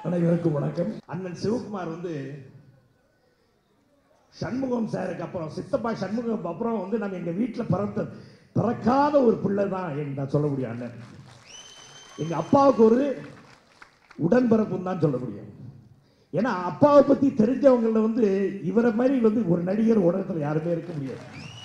அனைவருக்கும் வணக்கம் அண்ணன் சிவகுமார் வந்து சண்முகம் சாருக்கு அப்புறம் சித்தப்பா சண்முகம் அப்புறம் வந்து நம்ம எங்க வீட்டில் பிறந்த பிறக்காத ஒரு பிள்ளை தான் எங்க நான் சொல்ல முடியும் அண்ணன் எங்க அப்பாவுக்கு ஒரு உடன்பிறப்புன்னு தான் சொல்ல முடியும் ஏன்னா அப்பாவை பத்தி தெரிஞ்சவங்கள வந்து இவரை மாதிரி வந்து ஒரு நடிகர் உலகத்தில் யாருமே இருக்க முடியாது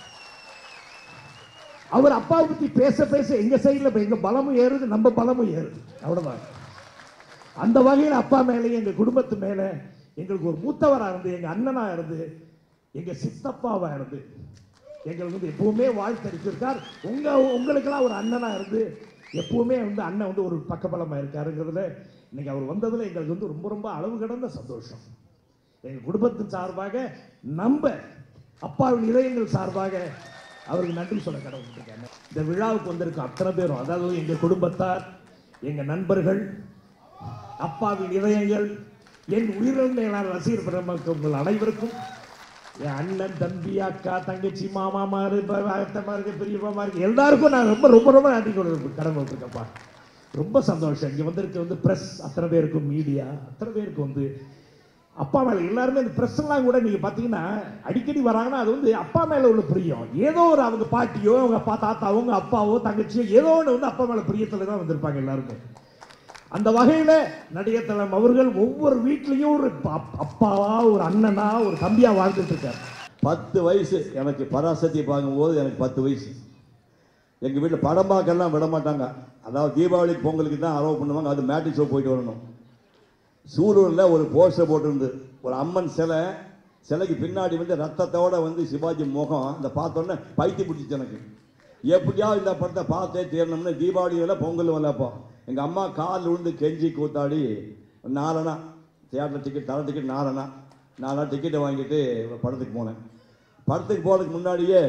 அவர் அப்பாவை பத்தி பேச பேச எங்க சைடில் எங்க பலமும் ஏறுது நம்ம பலமும் ஏறுது அவ்வளவுதான் அந்த வகையில் அப்பா மேலேயும் எங்க குடும்பத்து மேல எங்களுக்கு ஒரு மூத்தவரா இருந்து எங்க அண்ணனா இருந்து எங்க சித்தப்பாவா இருந்து எங்களுக்கு வந்து எப்பவுமே வாழ்த்தடிச்சிருக்கார் உங்க உங்களுக்கெல்லாம் ஒரு அண்ணனா இருந்து எப்பவுமே வந்து அண்ணன் வந்து ஒரு பக்கபலமா இருக்காருங்கிறதுல இன்னைக்கு அவர் வந்ததுல எங்களுக்கு வந்து ரொம்ப ரொம்ப அளவு கடந்த சந்தோஷம் எங்க குடும்பத்தின் சார்பாக நம்ப அப்பாவின் இதயங்கள் சார்பாக அவருக்கு நன்றி சொல்ல கடவுள் இந்த விழாவுக்கு வந்திருக்க அத்தனை பேரும் அதாவது எங்க குடும்பத்தார் எங்க நண்பர்கள் அப்பாவின் இதயங்கள் என் உயிரிழந்த ரசிகர் பெருமக்கள் உங்கள் அனைவருக்கும் என் அண்ணன் தம்பி அக்கா தங்கச்சி மாமா மாரு அத்தமா இருக்கு பெரியப்பா இருக்கு எல்லாருக்கும் நான் ரொம்ப ரொம்ப ரொம்ப நன்றி கொண்டு கடமை இருக்கேன்ப்பா ரொம்ப சந்தோஷம் இங்கே வந்திருக்க வந்து ப்ரெஸ் அத்தனை பேருக்கும் மீடியா அத்தனை பேருக்கு வந்து அப்பா மேலே எல்லாருமே இந்த ப்ரெஸ்லாம் கூட நீங்கள் பார்த்தீங்கன்னா அடிக்கடி வராங்கன்னா அது வந்து அப்பா மேலே உள்ள பிரியம் ஏதோ ஒரு அவங்க பாட்டியோ அவங்க அப்பா தாத்தாவோ அவங்க அப்பாவோ தங்கச்சியோ ஏதோ ஒன்று வந்து அப்பா மேலே பிரியத்தில் தான் வந்திருப்பாங்க எல்லாருமே அந்த வகையில் நடிகர் தலைவர் அவர்கள் ஒவ்வொரு வீட்லேயும் ஒரு அப்- அப்பாவா ஒரு அண்ணனா ஒரு தம்பியா வாழ்ந்துட்டு இருக்காரு பத்து வயசு எனக்கு பராசக்தி பார்க்கும்போது எனக்கு பத்து வயசு எங்கள் வீட்டில் படம் பார்க்கலாம் விட மாட்டாங்க அதாவது தீபாவளிக்கு பொங்கலுக்கு தான் அலோவ் பண்ணுவாங்க அது மேட்டிக் ஷோ போயிட்டு வரணும் சூலூரில் ஒரு போஸ்டர் போட்டிருந்து ஒரு அம்மன் சிலை சிலைக்கு பின்னாடி வந்து ரத்தத்தோட வந்து சிவாஜி முகம் அந்த பார்த்தோன்னே பைத்தி பிடிச்சிச்சு எனக்கு எப்படியாவது இந்த படத்தை பார்த்தே தீரணும்னு தீபாவளி வரல பொங்கல் வரலப்போ எங்கள் அம்மா காலில் விழுந்து கெஞ்சி கூத்தாடி நாலனா தியேட்டர் டிக்கெட் தர டிக்கெட் நாலனா நாலா டிக்கெட்டை வாங்கிட்டு படத்துக்கு போனேன் படத்துக்கு போகிறதுக்கு முன்னாடியே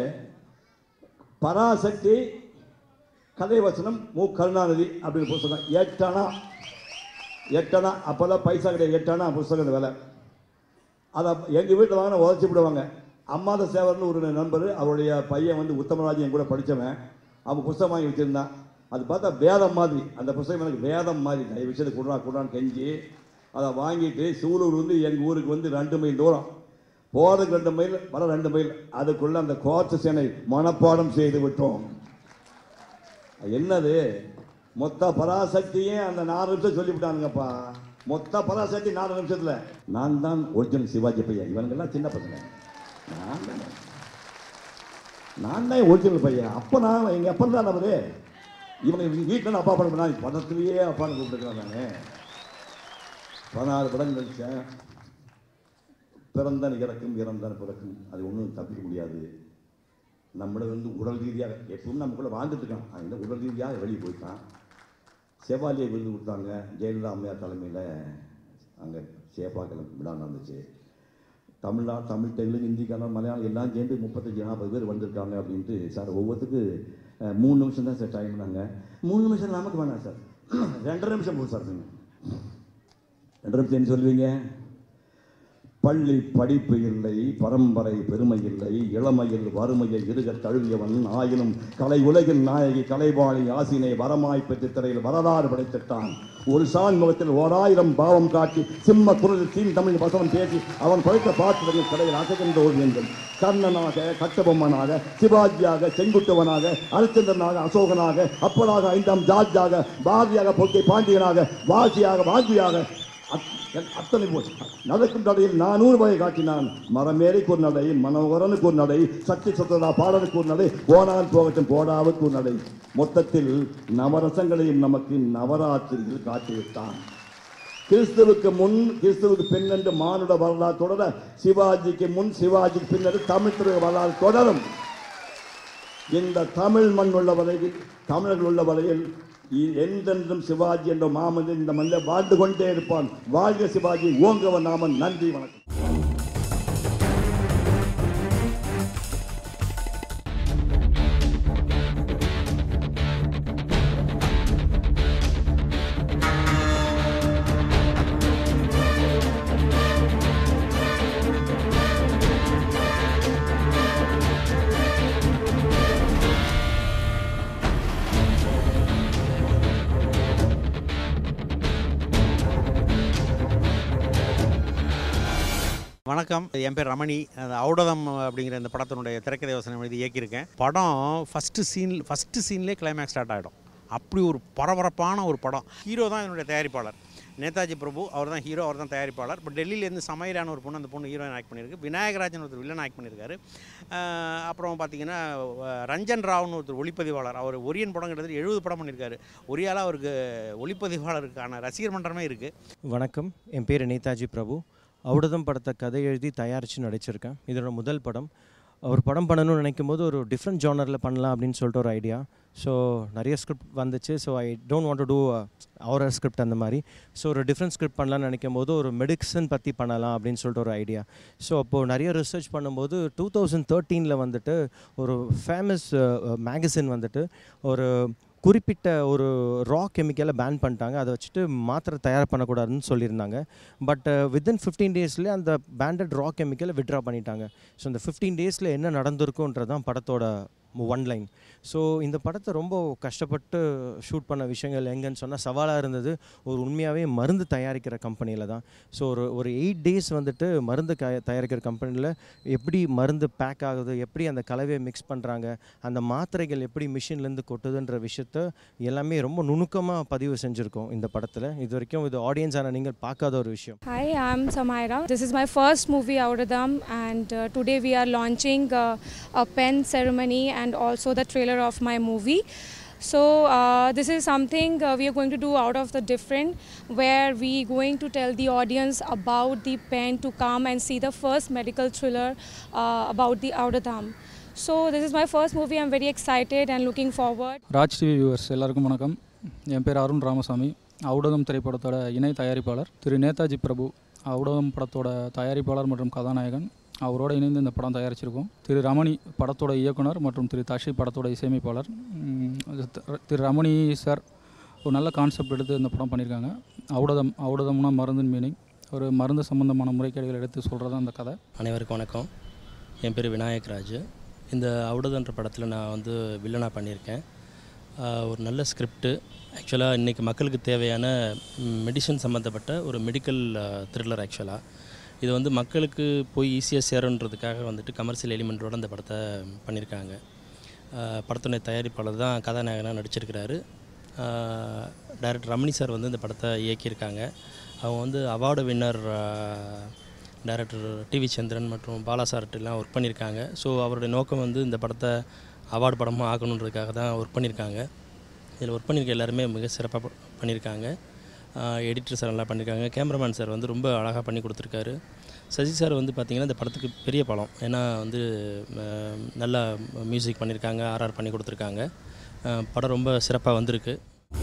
பராசக்தி கதை வசனம் மு கருணாநிதி அப்படின்னு புத்தகம் எட்டனா எட்டனா அப்போல்லாம் பைசா கிடையாது எட்டனா புஸ்தகம் விலை அதை எங்கள் வீட்டில் வாங்கின உதச்சி விடுவாங்க அம்மாத சேவர்னு ஒரு நண்பர் அவருடைய பையன் வந்து உத்தமராஜ் என் கூட படித்தவன் அவன் புஸ்தகம் வாங்கி வச்சுருந்தான் அது பார்த்தா வேதம் மாதிரி அந்த புஸ்தகம் எனக்கு வேதம் மாதிரி தயவு விஷயத்தை குடுறா குடுறான்னு கெஞ்சி அதை வாங்கிட்டு சூலூர் வந்து எங்கள் ஊருக்கு வந்து ரெண்டு மைல் தூரம் போகிறதுக்கு ரெண்டு மைல் வர ரெண்டு மைல் அதுக்குள்ளே அந்த கோர்த்து சேனை மனப்பாடம் செய்து விட்டோம் என்னது மொத்த பராசக்தியே அந்த நாலு நிமிஷம் சொல்லிவிட்டானுங்கப்பா மொத்த பராசக்தி நாலு நிமிஷத்துல நான் தான் ஒரிஜினல் சிவாஜி பையன் இவனுங்கெல்லாம் சின்ன பசங்க நான் தான் நான் தான் ஒரிஜினல் பையன் அப்போ நான் எங்கள் அப்பா தான் அவரு இவங்க வீட்டில் அப்பா படம் பண்ணா படத்துலேயே அப்பான்னு கூப்பிட்டுருக்கிறேன் நான் பதினாறு படம் நடித்தேன் பிறந்தான் இறக்கும் இறந்தான் பிறக்கும் அது ஒன்றும் தப்பிக்க முடியாது நம்மளை வந்து உடல் ரீதியாக எப்பவும் நமக்குள்ள வாழ்ந்துட்டு இருக்கான் அந்த உடல் ரீதியாக வெளியே போயிட்டான் செவாலியை விருது கொடுத்தாங்க ஜெயலலிதா அம்மையார் தலைமையில் அங்கே சேப்பாக்கில் விழா நடந்துச்சு தமிழ்நா தமிழ் தெலுங்கு ஹிந்தி கன்னடம் மலையாளம் எல்லாம் சேர்ந்து முப்பத்தஞ்சு நாற்பது பேர் வந்திருக்காங்க அப்படின்ட்டு சார் ஒவ்வொருத்துக்கு அஹ், மூணு நிமிஷம் தான் சார் டைம் நாங்க மூணு நிமிஷம் நமக்கு வேணாம் சார் ரெண்டரை நிமிஷம் போதும் சார் நீங்கள் ரெண்டரை நிமிஷம் என்ன சொல்லுவீங்க பள்ளி படிப்பு இல்லை பரம்பரை பெருமை இல்லை இளமையில் வறுமையை இருக தழுவியவன் ஆயினும் கலை உலகின் நாயகி கலைவாணி ஆசினை வரமாய் பெற்று திரையில் வரலாறு படைத்திட்டான் ஒரு சான் முகத்தில் ஓராயிரம் பாவம் காட்டி சிம்ம குரலில் தீன் தமிழ் வசனம் பேசி அவன் படைத்த பாட்டுகளில் கடையில் அசைகின்ற ஓவியங்கள் கர்ணனாக கட்டபொம்மனாக சிவாஜியாக செங்குட்டுவனாக அரிச்சந்திரனாக அசோகனாக அப்பராக ஐந்தாம் ஜார்ஜாக பாரதியாக பொக்கை பாண்டியனாக வாசியாக வாஜியாக அத்- அத்தனை போய் நடக்கும் நடையில் நானூறு வகை காட்டினான் மரமேறிக்கு ஒரு நடை மனோகரனுக்கு ஒரு நடை சக்தி சுத்ததா பாடலுக்கு ஒரு நடை போனால் போகட்டும் போடாவுக்கு ஒரு நடை மொத்தத்தில் நவரசங்களையும் நமக்கு நவராத்திரியில் காட்டிவிட்டான் கிறிஸ்துவுக்கு முன் கிறிஸ்துவுக்கு பின் என்று மானுட வரலாறு தொடர சிவாஜிக்கு முன் சிவாஜிக்கு பின்னர் தமிழ் திரு வரலாறு தொடரும் இந்த தமிழ் மண் உள்ள வரையில் தமிழர்கள் உள்ள வரையில் இ- என்றென்றும் சிவாஜி என்ற மாமனிதன் இந்த மண்ணில் வாழ்ந்து கொண்டே இருப்பான் வாழ்க சிவாஜி ஓங்கவன் நாமன் நன்றி வணக்கம் வணக்கம் என் பேர் ரமணி அந்த ஔடதம் அப்படிங்கிற இந்த படத்தினுடைய திரைக்கதை யோசனை எழுதி இயக்கியிருக்கேன் படம் ஃபஸ்ட்டு சீன் ஃபஸ்ட்டு சீன்லேயே கிளைமேக்ஸ் ஸ்டார்ட் ஆகிடும் அப்படி ஒரு பரபரப்பான ஒரு படம் ஹீரோ தான் என்னுடைய தயாரிப்பாளர் நேதாஜி பிரபு அவர் தான் ஹீரோ அவர் தான் தயாரிப்பாளர் இப்போ டெல்லியிலேருந்து சமையலான ஒரு பொண்ணு அந்த பொண்ணு ஹீரோயின் ஆக்ட் பண்ணியிருக்கு விநாயகராஜன் ஒருத்தர் வில்லன் ஆக்ட் பண்ணியிருக்காரு ஆஹ் அப்புறம் பார்த்தீங்கன்னா அஹ் ரஞ்சன் ராவ்னு ஒருத்தர் ஒளிப்பதிவாளர் அவர் ஒரியன் படம் கிட்டத்தட்ட எழுபது படம் பண்ணியிருக்காரு ஒரியால் அவருக்கு ஒளிப்பதிவாளருக்கான ரசிகர் மன்றமே இருக்குது வணக்கம் என் பேர் நேதாஜி பிரபு ஔடதம் படத்தை கதை எழுதி தயாரித்து நடிச்சிருக்கேன் இதோட முதல் படம் ஒரு படம் பண்ணணும்னு நினைக்கும் போது ஒரு டிஃப்ரெண்ட் ஜானரில் பண்ணலாம் அப்படின்னு சொல்லிட்டு ஒரு ஐடியா ஸோ நிறைய ஸ்கிரிப்ட் வந்துச்சு so I don't want to do அவர் ஸ்கிரிப்ட் அந்த மாதிரி ஸோ ஒரு டிஃப்ரெண்ட் ஸ்கிரிப்ட் பண்ணலாம்னு நினைக்கும் போது ஒரு மெடிசன் பற்றி பண்ணலாம் அப்படின்னு சொல்லிட்டு ஒரு ஐடியா ஸோ அப்போது நிறைய ரிசர்ச் பண்ணும்போது டூ தௌசண்ட் தேர்ட்டீனில் வந்துட்டு ஒரு ஃபேமஸ் மேகசின் வந்துட்டு ஒரு குறிப்பிட்ட ஒரு ரா கெமிக்கலை பேன் பண்ணிட்டாங்க அதை வச்சுட்டு மாத்திரை தயார் பண்ணக்கூடாதுன்னு சொல்லியிருந்தாங்க பட் வித்தின் ஃபிஃப்டீன் டேஸ்லேயே அந்த பேண்டட் ரா கெமிக்கலை விட்ரா பண்ணிட்டாங்க ஸோ இந்த ஃபிஃப்டீன் டேஸில் என்ன நடந்திருக்குன்றது தான் படத்தோட ஒன் லைன் ஸோ இந்த படத்தை ரொம்ப கஷ்டப்பட்டு ஷூட் பண்ண விஷயங்கள் எங்கன்னு சொன்னால் சவாலாக இருந்தது ஒரு உண்மையாகவே மருந்து தயாரிக்கிற கம்பெனியில் தான் ஸோ ஒரு ஒரு எயிட் டேஸ் வந்துட்டு மருந்து க தயாரிக்கிற கம்பெனியில் எப்படி மருந்து பேக் ஆகுது எப்படி அந்த கலவையை மிக்ஸ் பண்ணுறாங்க அந்த மாத்திரைகள் எப்படி மிஷின்லேருந்து கொட்டுதுன்ற விஷயத்த எல்லாமே ரொம்ப நுணுக்கமாக பதிவு செஞ்சுருக்கோம் இந்த படத்தில் இது வரைக்கும் இது ஆடியன்ஸான நீங்கள் பார்க்காத ஒரு விஷயம் Hi, I'm Samaira. This is my first movie, Audadam, and uh, today we are launching uh, a pen ceremony and also the trailer of my movie. So uh, this is something uh, we are going to do out of the different, where we going to tell the audience about the pen to come and see the first medical thriller uh, about the Audadam. So this is my first movie. I'm very excited and looking forward. Raj TV viewers எல்லாருக்கும் வணக்கம் என் பேர் அருண் ராமசாமி ஔடதம் திரைப்படத்தோட இணை தயாரிப்பாளர் திரு நேதாஜி பிரபு ஔடதம் படத்தோட தயாரிப்பாளர் மற்றும் கதாநாயகன் அவரோட இணைந்து இந்த படம் தயாரிச்சிருக்கோம் திரு ரமணி படத்தோட இயக்குனர் மற்றும் திரு தஷி படத்தோட இசையமைப்பாளர் உம், அது த- திரு ரமணி சார் ஒரு நல்ல கான்செப்ட் எடுத்து இந்த படம் பண்ணியிருக்காங்க ஔடதம் ஔடதம்னா மருந்தின் மீனிங் ஒரு மருந்து சம்பந்தமான முறைகேடுகள் எடுத்து சொல்கிறது அந்த கதை அனைவருக்கும் வணக்கம் என் பேர் விநாயக் ராஜ் இந்த அவுடதன்ற படத்தில் நான் வந்து வில்லனாக பண்ணியிருக்கேன் ஆஹ் ஒரு நல்ல ஸ்கிரிப்டு ஆக்சுவலாக இன்றைக்கி மக்களுக்கு தேவையான மெடிசன் சம்மந்தப்பட்ட ஒரு மெடிக்கல் த்ரில்லர் ஆக்சுவலாக இது வந்து மக்களுக்கு போய் ஈஸியாக சேருன்றதுக்காக வந்துட்டு கமர்ஷியல் எலிமெண்ட்டோட அந்த படத்தை பண்ணியிருக்காங்க ஆஹ் படத்துடைய தயாரிப்பாளர் தான் கதாநாயகனாக நடிச்சிருக்கிறாரு டைரக்டர் ரமணி சார் வந்து இந்த படத்தை இயக்கியிருக்காங்க அவங்க வந்து award winner director TV Chandran மற்றும் பாலா சார்ட்டெல்லாம் ஒர்க் பண்ணியிருக்காங்க ஸோ அவருடைய நோக்கம் வந்து இந்த படத்தை அவார்டு படமாக ஆக்கணுன்றதுக்காக தான் ஒர்க் பண்ணியிருக்காங்க இதில் ஒர்க் பண்ணியிருக்க எல்லாருமே மிக சிறப்பாக பண்ணியிருக்காங்க எடிட்டர் சார் நல்லா பண்ணியிருக்காங்க கேமராமேன் சார் வந்து ரொம்ப அழகாக பண்ணி கொடுத்துருக்காரு சசி சார் வந்து பார்த்திங்கன்னா இந்த படத்துக்கு பெரிய படம் ஏன்னா வந்து அஹ், நல்லா மியூசிக் பண்ணியிருக்காங்க ஆர்ஆர் பண்ணி கொடுத்துருக்காங்க அஹ், படம் ரொம்ப சிறப்பாக வந்திருக்கு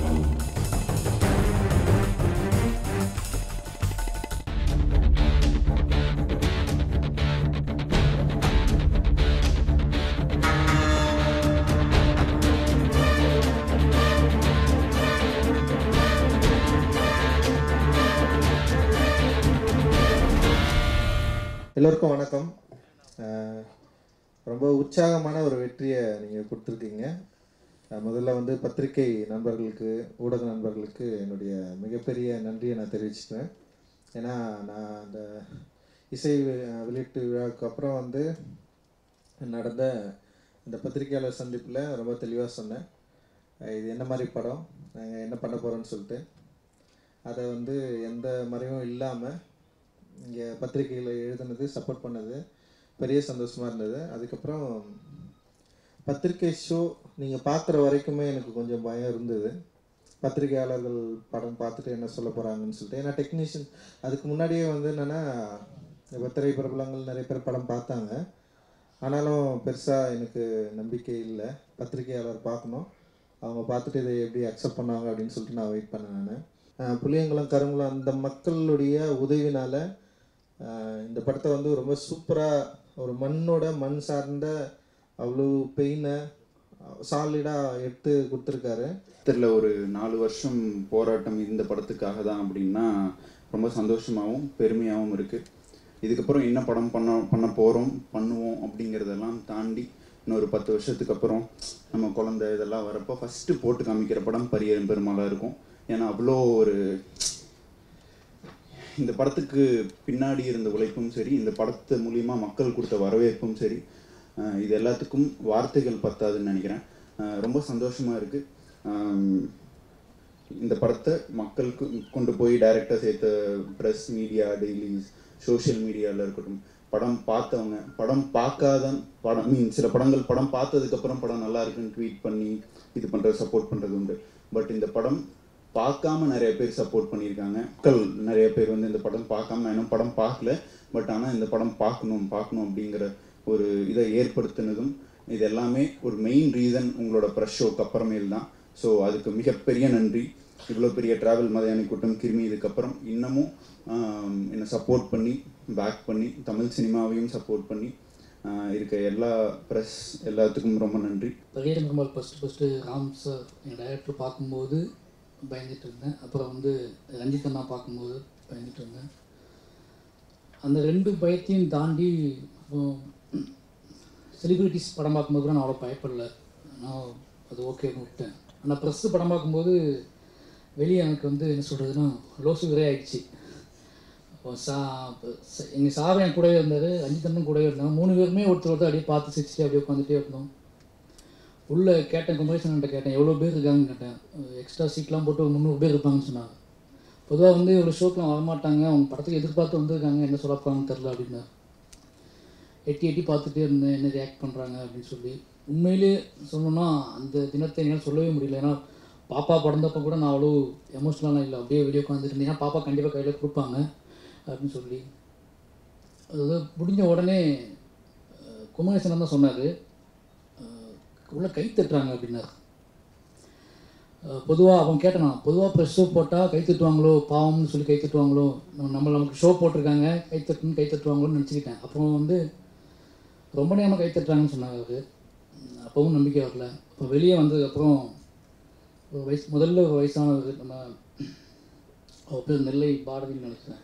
எல்லோருக்கும் வணக்கம் அஹ் ரொம்ப உற்சாகமான ஒரு வெற்றியை நீங்கள் கொடுத்துருக்கீங்க அஹ் முதல்ல வந்து பத்திரிகை நண்பர்களுக்கு ஊடக நண்பர்களுக்கு என்னுடைய மிகப்பெரிய நன்றியை நான் தெரிவிச்சுக்கிறேன் ஏன்னா நான் அந்த இசை வி- வெளியீட்டு விழாவுக்கு அப்புறம் வந்து நடந்த இந்த பத்திரிகையாளர் சந்திப்பில் ரொம்ப தெளிவாக சொன்னேன் அஹ் இது என்ன மாதிரி படம் நாங்கள் என்ன பண்ண போகிறோன்னு சொல்லிட்டு அதை வந்து எந்த மறைவும் இல்லாமல் இங்கே பத்திரிகையில் எழுதுனது சப்போர்ட் பண்ணது பெரிய சந்தோஷமாக இருந்தது அதுக்கப்புறம் பத்திரிகை ஷோ நீங்கள் பார்க்குற வரைக்குமே எனக்கு கொஞ்சம் பயம் இருந்தது பத்திரிகையாளர்கள் படம் பார்த்துட்டு என்ன சொல்ல போகிறாங்கன்னு சொல்லிட்டு ஏன்னா டெக்னீஷியன் அதுக்கு முன்னாடியே வந்து என்னென்னா இப்போ திரைப்பிரபலங்கள் நிறைய பேர் படம் பார்த்தாங்க ஆனாலும் பெருசாக எனக்கு நம்பிக்கை இல்லை பத்திரிகையாளர் பார்க்கணும் அவங்க பார்த்துட்டு இதை எப்படி அக்செப்ட் பண்ணுவாங்க அப்படின்னு சொல்லிட்டு நான் வெயிட் பண்ணேன் நான் புளியங்குளம் கருங்குளம் அந்த மக்களுடைய உதவினால ஆஹ் இந்த படத்தை வந்து ரொம்ப சூப்பராக ஒரு மண்ணோட மண் சார்ந்த அவ்வளோ பெயினை சாலிடாக எடுத்து கொடுத்துருக்காரு தெரியல ஒரு நாலு வருஷம் போராட்டம் இந்த படத்துக்காக தான் அப்படின்னா ரொம்ப சந்தோஷமாகவும் பெருமையாகவும் இருக்குது இதுக்கப்புறம் என்ன படம் பண்ண பண்ண போகிறோம் பண்ணுவோம் அப்படிங்கிறதெல்லாம் தாண்டி இன்னொரு பத்து வருஷத்துக்கு அப்புறம் நம்ம குழந்தை இதெல்லாம் வரப்போ ஃபஸ்ட்டு போட்டு காமிக்கிற படம் பரியரும் பெருமாளாக இருக்கும் ஏன்னா அவ்வளோ ஒரு இந்த படத்துக்கு பின்னாடி இருந்த உழைப்பும் சரி இந்த படத்து மூலியமா மக்கள் கொடுத்த வரவேற்பும் சரி அஹ் இது எல்லாத்துக்கும் வார்த்தைகள் பத்தாதுன்னு நினைக்கிறேன் அஹ் ரொம்ப சந்தோஷமா இருக்கு ஆம், இந்த படத்தை மக்களுக்கு கொண்டு போய் டைரக்டாக சேர்த்த ப்ரெஸ் மீடியா டெய்லிஸ் சோஷியல் மீடியாவில் இருக்கட்டும் படம் பார்த்தவங்க படம் பார்க்காத படம் மீன் சில படங்கள் படம் பார்த்ததுக்கப்புறம் படம் நல்லா இருக்குன்னு ட்வீட் பண்ணி இது பண்ணுறது சப்போர்ட் பண்ணுறது உண்டு பட் இந்த படம் பார்க்காம நிறைய பேர் சப்போர்ட் பண்ணியிருக்காங்க மக்கள் நிறைய பேர் வந்து இந்த படம் பார்க்காம நான் இன்னும் படம் பார்க்கல பட் ஆனால் இந்த படம் பார்க்கணும் பார்க்கணும் அப்படிங்கிற ஒரு இதை ஏற்படுத்தினதும் இது எல்லாமே ஒரு மெயின் ரீசன் உங்களோட ப்ரெஷ் ஷோக்கு அப்புறமேல் தான் ஸோ அதுக்கு மிகப்பெரிய நன்றி இவ்வளோ பெரிய டிராவல் மதியான கூட்டம் கிருமி இதுக்கப்புறம் இன்னமும் ஆம், என்னை சப்போர்ட் பண்ணி பேக் பண்ணி தமிழ் சினிமாவையும் சப்போர்ட் பண்ணி ஆஹ், இருக்க எல்லா ப்ரெஸ் எல்லாத்துக்கும் ரொம்ப நன்றி Pariyerum Perumal first first Ram sir எங்கள் டைரக்டர் பார்க்கும்போது பயந்துட்டு இருந்தேன் அப்புறம் வந்து ரஞ்சித் அண்ணா பார்க்கும்போது பயந்துட்டு இருந்தேன் அந்த ரெண்டு பயத்தையும் தாண்டி செலிபிரிட்டிஸ் படம் பார்க்கும்போது கூட நான் அவ்வளோ பயப்படல நான் அது ஓகேன்னு விட்டேன் ஆனால் ப்ரெஸ்ஸு படம் பார்க்கும்போது வெளியே எனக்கு வந்து என்ன சொல்கிறதுனா லோசு விரை ஆயிடுச்சு அப்போ சா எங்கள் சார் என் கூடவே இருந்தார் ரஞ்சித் அண்ணன் கூடவே இருந்தாங்க மூணு பேருமே ஒருத்தர் ஒருத்தர் அப்படியே பார்த்து சிரிச்சுட்டு அப்படியே உட்காந்துட்டே இருந்தோம் உள்ள கேட்டேன் குமரேசன்கிட்ட கேட்டேன் எவ்வளோ பேர் இருக்காங்கன்னு கேட்டேன் எக்ஸ்ட்ரா சீட்லாம் போட்டு ஒரு முந்நூறு பேர் இருப்பாங்கன்னு சொன்னாங்க பொதுவாக வந்து ஒரு ஷோக்கெலாம் வரமாட்டாங்க அவங்க படத்துக்கு எதிர்பார்த்து வந்திருக்காங்க என்ன சொல்ல போகிறாங்கன்னு தெரில அப்படின்னா எட்டி எட்டி பார்த்துட்டே இருந்தேன் என்ன ரியாக்ட் பண்ணுறாங்க அப்படின்னு சொல்லி உண்மையிலே சொல்லணும்னா அந்த தினத்தை என்னால் சொல்லவே முடியல ஏன்னா பாப்பா பிறந்தப்ப கூட நான் அவ்வளோ எமோஷ்னலாக இல்லை அப்படியே வெளியே உட்காந்துட்டு இருந்தேன் ஏன்னா பாப்பா கண்டிப்பாக கையில் கொடுப்பாங்க அப்படின்னு சொல்லி அதாவது முடிஞ்ச உடனே அஹ், குமரேசன் தான் சொன்னார் உள்ள கை தட்டுறாங்க அப்படின்னாரு பொதுவாக அவன் கேட்டான் நான் பொதுவாக ப்ரெஸ் ஷோ போட்டால் கை தட்டுவாங்களோ பாவம்னு சொல்லி கை தட்டுவாங்களோ நம்ம நம்ம நமக்கு ஷோ போட்டிருக்காங்க கை தட்டுன்னு கை தட்டுவாங்களோன்னு நினச்சிக்கிட்டேன் அப்புறம் வந்து ரொம்ப நேரமாக கை தட்டுறாங்கன்னு சொன்னாங்க அவரு அப்போவும் நம்பிக்கை வரல இப்போ வெளியே வந்ததுக்கப்புறம் ஒரு வயசு முதல்ல ஒரு வயசானவர் நம்ம அவர் பேர் நெல்லை பாரதின்னு நினைக்கிறேன்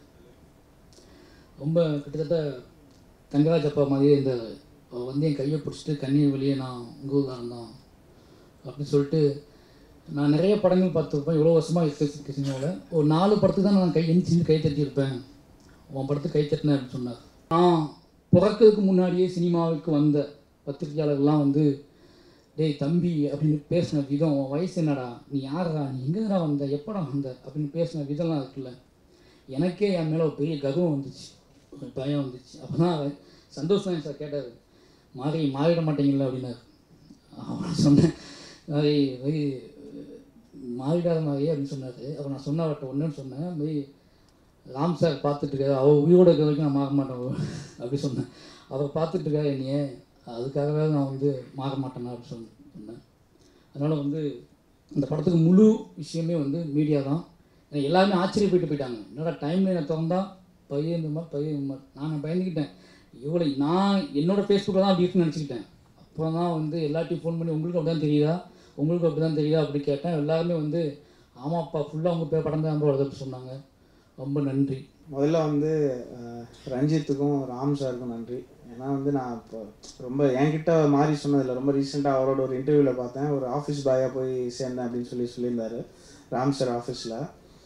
ரொம்ப கிட்டத்தட்ட தங்கராஜ் அப்பா மாதிரியே இருந்தார் அவர் வந்து என் கையை பிடிச்சிட்டு கண்ணீர் வெளியே நான் உங்கள் ஊர்காரன் தான் அப்படின்னு சொல்லிட்டு நான் நிறைய படங்கள் பார்த்துருப்பேன் இவ்வளோ வருஷமாக இருக்க சினிமாவில் ஒரு நாலு படத்துக்கு தான் நான் கை எந்திரிச்சு கை தட்டியிருப்பேன் உன் படத்துக்கு கை தட்டினேன் அப்படின்னு சொன்னார் நான் பிறக்கிறதுக்கு முன்னாடியே சினிமாவுக்கு வந்த பத்திரிகையாளர்கள்லாம் வந்து டேய் தம்பி அப்படின்னு பேசின விதம் உன் வயசு என்னடா நீ யாரா நீ எங்கேடா வந்த எப்படா வந்த அப்படின்னு பேசின விதம்லாம் இருக்குல்ல எனக்கே என் மேலே ஒரு பெரிய கர்வம் வந்துச்சு ஒரு பயம் வந்துச்சு அப்போ தான் சந்தோஷம் சார் கேட்டார் மாறி மாறிட மாட்டீங்களா அப்படின்னாரு அவன் சொன்னேன் மாதிரி மாதிரி மாறிடாத மாதிரியே அப்படின்னு சொன்னார் அப்போ நான் சொன்ன அவர்கிட்ட ஒன்றுன்னு சொன்னேன் மாதிரி ராம் சார் பார்த்துட்டு இருக்காரு அவர் உயிரோட இருக்கிற வரைக்கும் நான் மாற மாட்டேன் அப்படி சொன்னேன் அவர் பார்த்துட்டு இருக்காரு என்னையே அதுக்காகவே நான் வந்து மாற மாட்டேனா அப்படி சொன்ன சொன்னேன் அதனால் வந்து இந்த படத்துக்கு முழு விஷயமே வந்து மீடியா தான் எனக்கு எல்லாருமே ஆச்சரியப்பட்டு போயிட்டாங்க என்னடா டைம் லைனை திறந்தா பையன் இந்த மாதிரி பையன் இந்த மாதிரி நான் பயந்துக்கிட்டேன் இவ்வளோ நான் என்னோட ஃபேஸ்புக்கில் தான் அப்படி இருக்குன்னு நினச்சிக்கிட்டேன் அப்புறம் தான் வந்து எல்லாத்தையும் ஃபோன் பண்ணி உங்களுக்கு அப்படி தான் தெரியுதா உங்களுக்கு அப்படி தான் தெரியுதா அப்படி கேட்டேன் எல்லாருமே வந்து ஆமாப்பா ஃபுல்லாக உங்கள் பேர் படம் தான் வருது அப்படி சொன்னாங்க ரொம்ப நன்றி முதல்ல வந்து அஹ், ரஞ்சித்துக்கும் ராம் சாருக்கும் நன்றி ஏன்னா வந்து நான் இப்போ ரொம்ப என்கிட்ட மாறி சொன்னதில்ல ரொம்ப ரீசெண்டாக அவரோட ஒரு இன்டர்வியூவில் பார்த்தேன் ஒரு ஆஃபீஸ் பாயாக போய் சேர்ந்தேன் அப்படின்னு சொல்லி சொல்லியிருந்தாரு ராம் சார் ஆஃபீஸில்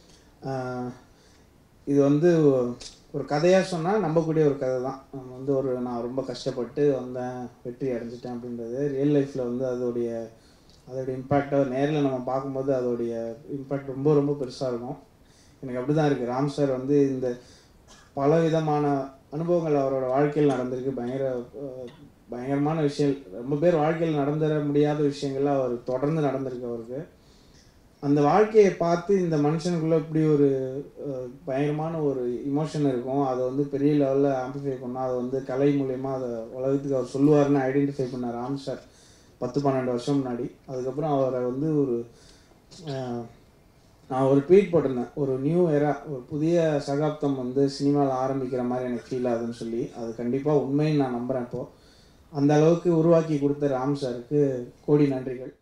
இது வந்து ஒரு கதையாக சொன்னால் நம்பக்கூடிய ஒரு கதை தான் நம்ம வந்து ஒரு நான் ரொம்ப கஷ்டப்பட்டு வந்தேன் வெற்றி அடைஞ்சிட்டேன் அப்படின்றது ரியல் லைஃப்பில் வந்து அதோடைய அதோடைய இம்பேக்டை நேரில் நம்ம பார்க்கும்போது அதோடைய இம்பேக்ட் ரொம்ப ரொம்ப பெருசாக இருக்கும் எனக்கு அப்படி தான் இருக்குது ராம் சார் வந்து இந்த பல விதமான அனுபவங்கள் அவரோட வாழ்க்கையில் நடந்திருக்கு பயங்கர அஹ், பயங்கரமான விஷயம் ரொம்ப பேர் வாழ்க்கையில் நடந்துட முடியாத விஷயங்கள்லாம் அவர் தொடர்ந்து நடந்திருக்கு அவருக்கு அந்த வாழ்க்கையை பார்த்து இந்த மனுஷனுக்குள்ள இப்படி ஒரு அஹ், பயங்கரமான ஒரு இமோஷன் இருக்கும் அதை வந்து பெரிய லெவலில் ஆம்பிஃபை பண்ணால் அதை வந்து கலை மூலயமா அதை உலகத்துக்கு அவர் சொல்லுவாருன்னு ஐடென்டிஃபை பண்ணார் ராம் சார் பத்து பன்னெண்டு வருஷம் முன்னாடி அதுக்கப்புறம் அவரை வந்து ஒரு அஹ், நான் ஒரு ட்வீட் போட்டிருந்தேன் ஒரு நியூ எரா ஒரு புதிய சகாப்தம் வந்து சினிமாவில் ஆரம்பிக்கிற மாதிரி எனக்கு ஃபீல் ஆகுதுன்னு சொல்லி அது கண்டிப்பாக உண்மைன்னு நான் நம்புகிறேன் இப்போது அந்த அளவுக்கு உருவாக்கி கொடுத்த ராம் சாருக்கு கோடி நன்றிகள்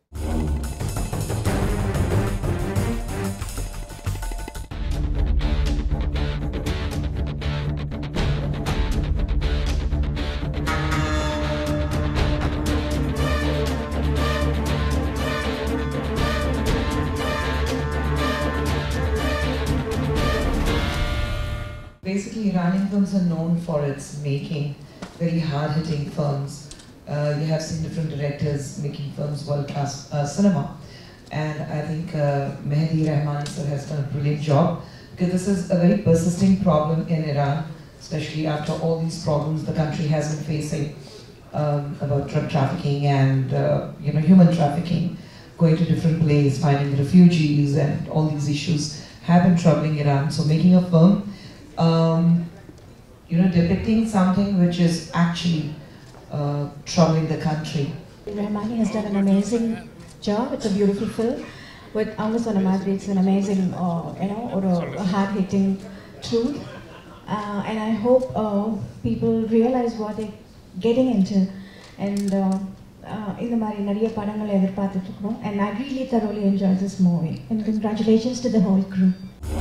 Basically, Iranian films are known for its making very hard-hitting films. Uh, you have seen different directors making films world-class uh, cinema, and I think uh, Mehdi Rahmani sir has done a brilliant job because this is a very persisting problem in Iran, especially after all these problems the country has been facing um, about drug trafficking and uh, you know human trafficking, going to different places, finding refugees, and all these issues have been troubling Iran. So making a film, um, you know, depicting something which is actually uh, troubling the country. Rahmani has done an amazing job. It's a beautiful film. With அவங்க சொன்ன மாதிரி it's an amazing, uh, you know, ஒரு hard hitting truth. Uh, and I hope uh, people realize what they're getting into. And uh, uh, இந்த மாதிரி நிறைய படங்களை எதிர்பார்த்துட்டு இருக்கோம். And I really thoroughly enjoyed this movie. And congratulations to the whole crew.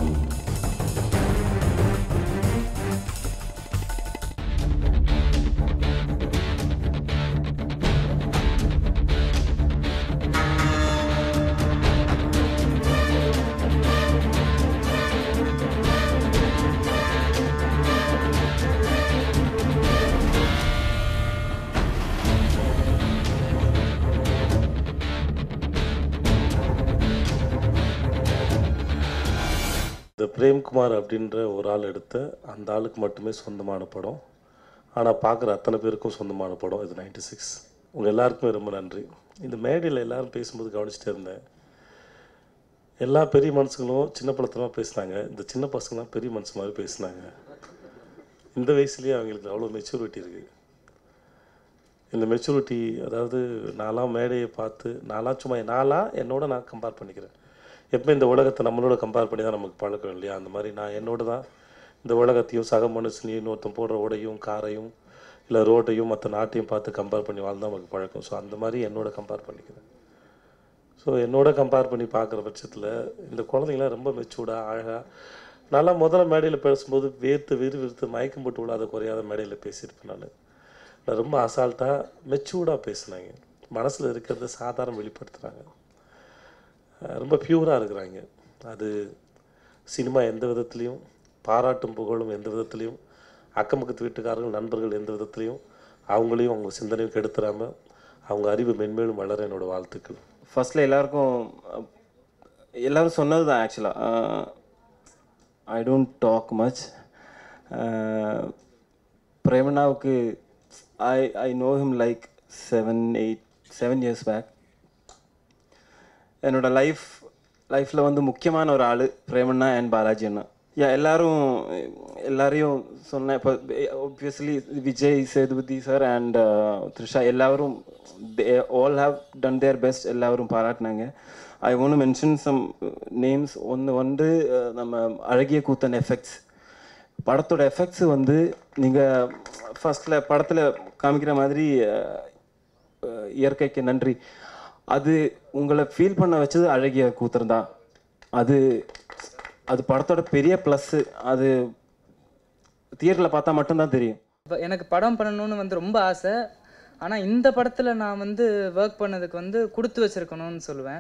இந்த பிரேம்குமார் அப்படின்ற ஒரு ஆள் எடுத்த அந்த ஆளுக்கு மட்டுமே சொந்தமான படம் ஆனால் பார்க்குற அத்தனை பேருக்கும் சொந்தமான படம் இது நைன்டி சிக்ஸ் உங்கள் எல்லாருக்குமே ரொம்ப நன்றி இந்த மேடையில் எல்லாரும் பேசும்போது கவனிச்சுட்டே இருந்தேன் எல்லா பெரிய மனுஷங்களும் சின்ன பழத்தமாக பேசுனாங்க இந்த சின்ன பசங்களாம் பெரிய மனுஷன் மாதிரி பேசுனாங்க இந்த வயசுலேயே அவங்களுக்கு அவ்வளோ மெச்சூரிட்டி இருக்குது இந்த மெச்சூரிட்டி அதாவது நான்லாம் மேடையை பார்த்து நான்லாம் சும்மா நான்லாம் என்னோட நான் கம்பேர் பண்ணிக்கிறேன் எப்போ இந்த உலகத்தை நம்மளோட கம்பேர் பண்ணி தான் நமக்கு பழக்கம் இல்லையா அந்த மாதிரி நான் என்னோட தான் இந்த உலகத்தையும் சக மனுஷனையும் இன்னொருத்தன் போடுற உடையும் காரையும் இல்லை ரோட்டையும் மற்ற நாட்டையும் பார்த்து கம்பேர் பண்ணி வாழ்ந்தா நமக்கு பழக்கம் ஸோ அந்த மாதிரி என்னோட கம்பேர் பண்ணிக்கிறேன் ஸோ என்னோட கம்பேர் பண்ணி பார்க்குற பட்சத்தில் இந்த குழந்தைங்களாம் ரொம்ப மெச்சூர்டாக அழகாக நல்லா முதல்ல மேடையில் பேசும்போது வேர்த்து விறு விறுத்து மயக்கம் போட்டு விடாத குறையாத மேடையில் பேசியிருப்பேன் நான் நான் ரொம்ப அசால்ட்டாக மெச்சூர்டாக பேசுனாங்க மனசில் இருக்கிறத சாதாரண வெளிப்படுத்துகிறாங்க அஹ் ரொம்ப பியூராக இருக்கிறாங்க அது சினிமா எந்த விதத்துலேயும் பாராட்டும் புகழும் எந்த விதத்துலேயும் அக்கம் பக்கத்து வீட்டுக்காரர்கள் நண்பர்கள் எந்த விதத்துலேயும் அவங்களையும் அவங்க சிந்தனையும் கெடுத்துறாமல் அவங்க அறிவு மென்மேலும் வளர என்னோட வாழ்த்துக்கள் ஃபர்ஸ்ட்ல எல்லாருக்கும் அஹ், எல்லாரும் சொன்னது தான் ஆக்சுவலாக ஐ டோன்ட் டாக் மச் பிரேமனாவுக்கு I I know him like seven eight seven years back என்னோட லைஃப் லைஃப்பில் வந்து முக்கியமான ஒரு ஆள் பிரேமண்ணா அண்ட் பாலாஜி அண்ணா யா எல்லாரும் எல்லாரையும் சொன்னேன் இப்போ obviously Vijay Sethupathi sir and Trisha எல்லாரும் all have done their best எல்லாரும் பாராட்டினாங்க ஐ ஒன்று மென்ஷன் சம் நேம்ஸ் ஒன்று வந்து அஹ், நம்ம அழகிய கூத்தன் எஃபெக்ட்ஸ் படத்தோட எஃபெக்ட்ஸ் வந்து நீங்கள் ஃபர்ஸ்டில் படத்தில் காமிக்கிற மாதிரி அஹ், அஹ், இயற்கைக்கு நன்றி அது உங்களை ஃபீல் பண்ண வச்சது அழகிய கூத்தர் தான் அது அது படத்தோட பெரிய ப்ளஸ்ஸு அது தியேட்டரில் பார்த்தா மட்டும்தான் தெரியும் இப்ப எனக்கு படம் பண்ணணும்னு வந்து ரொம்ப ஆசை ஆனால் இந்த படத்தில் நான் வந்து ஒர்க் பண்ணதுக்கு வந்து கொடுத்து வச்சிருக்கணும்னு சொல்லுவேன்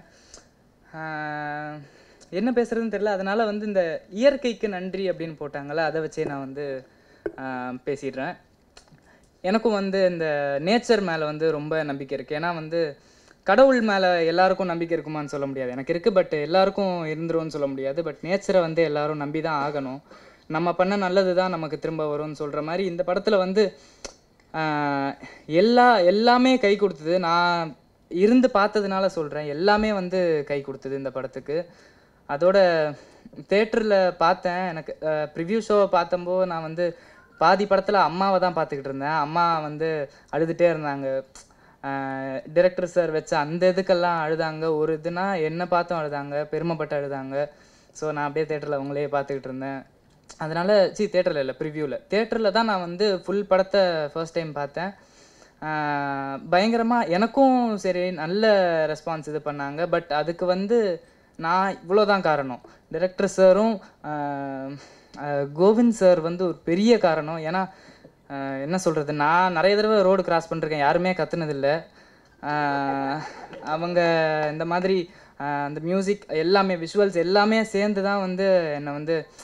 ஆஹ் என்ன பேசுறதுன்னு தெரியல அதனால வந்து இந்த இயற்கைக்கு நன்றி அப்படின்னு போட்டாங்கல்ல அதை வச்சே நான் வந்து ஆஹ் பேசிடுறேன் எனக்கும் வந்து இந்த நேச்சர் மேலே வந்து ரொம்ப நம்பிக்கை இருக்குது ஏன்னா வந்து கடவுள் மேலே எல்லாருக்கும் நம்பிக்கை இருக்குமான்னு சொல்ல முடியாது எனக்கு இருக்குது பட் எல்லாருக்கும் இருந்துரும்னு சொல்ல முடியாது பட் நேச்சரை வந்து எல்லாரும் நம்பி தான் ஆகணும் நம்ம பண்ண நல்லது தான் நமக்கு திரும்ப வரும்னு சொல்கிற மாதிரி இந்த படத்தில் வந்து ஆஹ், எல்லா எல்லாமே கை கொடுத்தது நான் இருந்து பார்த்ததுனால சொல்கிறேன் எல்லாமே வந்து கை கொடுத்தது இந்த படத்துக்கு அதோட தேட்டரில் பார்த்தேன் எனக்கு ப்ரிவ்யூ ஷோவை பார்த்தம்போது நான் வந்து பாதி படத்தில் அம்மாவை தான் பார்த்துக்கிட்டு இருந்தேன் அம்மா வந்து அழுதுகிட்டே இருந்தாங்க டிரெக்டர் சார் வச்ச அந்த இதுக்கெல்லாம் அழுதாங்க ஒரு இதுனா என்னை பார்த்தும் அழுதாங்க பெருமைப்பட்டு அழுதாங்க ஸோ நான் அப்படியே தேட்டரில் அவங்களே பார்த்துக்கிட்டு இருந்தேன் அதனால சி தேட்டரில் இல்லை ப்ரிவ்யூவில் தேட்டரில் தான் நான் வந்து ஃபுல் படத்தை ஃபர்ஸ்ட் டைம் பார்த்தேன் பயங்கரமாக எனக்கும் சரி நல்ல ரெஸ்பான்ஸ் இது பண்ணாங்க பட் அதுக்கு வந்து நான் இவ்வளோதான் காரணம் டிரெக்டர் சாரும் கோவிந்த் சார் வந்து ஒரு பெரிய காரணம் ஏன்னா ஆஹ் என்ன சொல்கிறது நான் நிறைய தடவை ரோடு கிராஸ் பண்ணிருக்கேன் யாருமே கத்துனதில்லை ஆஹ் அவங்க இந்த மாதிரி ஆஹ் அந்த மியூசிக் எல்லாமே விஷுவல்ஸ் எல்லாமே சேர்ந்து தான் வந்து என்னை வந்து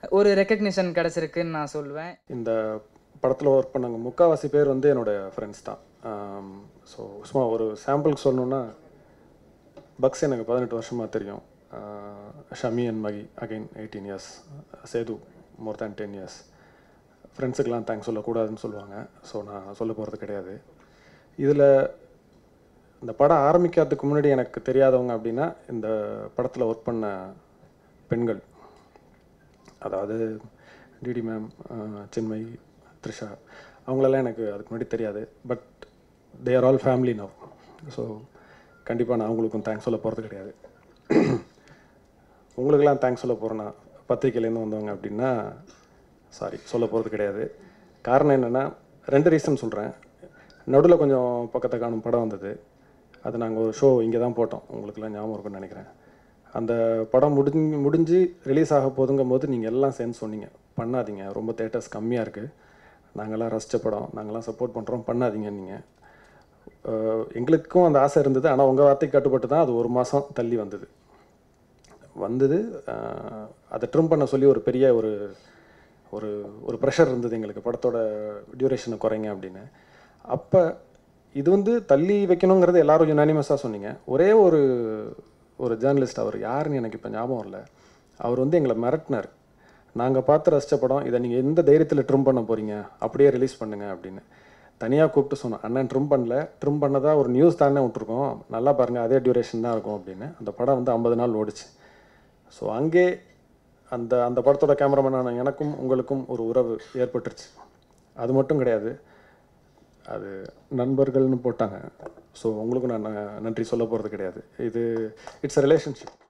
ஒரு ரெக்கக்னிஷன் கிடச்சிருக்குன்னு நான் சொல்லுவேன் இந்த படத்தில் ஒர்க் பண்ணவங்க முக்கால்வாசி பேர் வந்து என்னோடய ஃப்ரெண்ட்ஸ் தான் ஸோ சும்மா ஒரு சாம்பிளுக்கு சொல்லணுன்னா பக்ஸ் எனக்கு பதினெட்டு வருஷமாக தெரியும் Shami and Mahi again eighteen years Sethu more than ten years ஃப்ரெண்ட்ஸுக்கெலாம் தேங்க்ஸ் சொல்லக்கூடாதுன்னு சொல்லுவாங்க ஸோ நான் சொல்ல போகிறது கிடையாது இதில் இந்த படம் ஆரம்பிக்கிறதுக்கு முன்னாடி எனக்கு தெரியாதவங்க அப்படின்னா இந்த படத்தில் ஒர்க் பண்ண பெண்கள் அதாவது டிடி மேம் சின்மயி த்ரிஷா அவங்களெல்லாம் எனக்கு அதுக்கு முன்னாடி தெரியாது but they are all family now so கண்டிப்பாக நான் அவங்களுக்கும் தேங்க்ஸ் சொல்ல போகிறது கிடையாது உங்களுக்கெல்லாம் தேங்க்ஸ் சொல்ல போகிறேன்னா பத்திரிக்கையிலேருந்து வந்தவங்க அப்படின்னா சாரி சொல்ல போகிறது கிடையாது காரணம் என்னென்னா ரெண்டு ரீசன் சொல்கிறேன் நடுவில் கொஞ்சம் பக்கத்தை காணும் படம் வந்தது அது நாங்கள் ஒரு ஷோ இங்கே தான் போட்டோம் உங்களுக்கெல்லாம் ஞாபகம் இருக்கும்னு நினைக்கிறேன் அந்த படம் முடிஞ்சு முடிஞ்சு ரிலீஸ் ஆக போதுங்கும் போது நீங்கள் எல்லாம் சேர்ந்து சொன்னீங்க பண்ணாதீங்க ரொம்ப தேட்டர்ஸ் கம்மியாக இருக்குது நாங்கள்லாம் ரசித்த படம் நாங்கள்லாம் சப்போர்ட் பண்ணுறோம் பண்ணாதீங்க நீங்கள் எங்களுக்கும் அந்த ஆசை இருந்தது ஆனால் உங்கள் வார்த்தைக்கு கட்டுப்பட்டு தான் அது ஒரு மாதம் தள்ளி வந்தது வந்தது அஹ், அதை ட்ரிம் பண்ண சொல்லி ஒரு பெரிய ஒரு ஒரு ஒரு ப்ரெஷர் இருந்தது எங்களுக்கு படத்தோட டியூரேஷனை குறைங்க அப்படின்னு அப்போ இது வந்து தள்ளி வைக்கணுங்கிறது எல்லாரும் யுனானிமஸாக சொன்னீங்க ஒரே ஒரு ஒரு ஜேர்னலிஸ்ட் அவர் யாருன்னு எனக்கு இப்போ ஞாபகம் இல்லை அவர் வந்து எங்களை மிரட்டினார் நாங்கள் பார்த்து ரசித்த படம் இதை நீங்கள் எந்த தைரியத்தில் ட்ரிம் பண்ண போகிறீங்க அப்படியே ரிலீஸ் பண்ணுங்க அப்படின்னு தனியாக கூப்பிட்டு சொன்னோம் அண்ணன் ட்ரிம் பண்ணல ட்ரிம் பண்ணதா ஒரு நியூஸ் தானே விட்ருக்கோம் நல்லா பாருங்கள் அதே டியூரேஷன் தான் இருக்கும் அப்படின்னு அந்த படம் வந்து ஐம்பது நாள் ஓடிச்சு ஸோ அங்கே அந்த அந்த படத்தோட கேமராமேனான எனக்கும் உங்களுக்கும் ஒரு உறவு ஏற்பட்டுருச்சு அது மட்டும் கிடையாது அது நண்பர்கள்னு போட்டாங்க ஸோ உங்களுக்கும் நான் நன்றி சொல்ல போகிறது கிடையாது இது இட்ஸ் அ ரிலேஷன்ஷிப்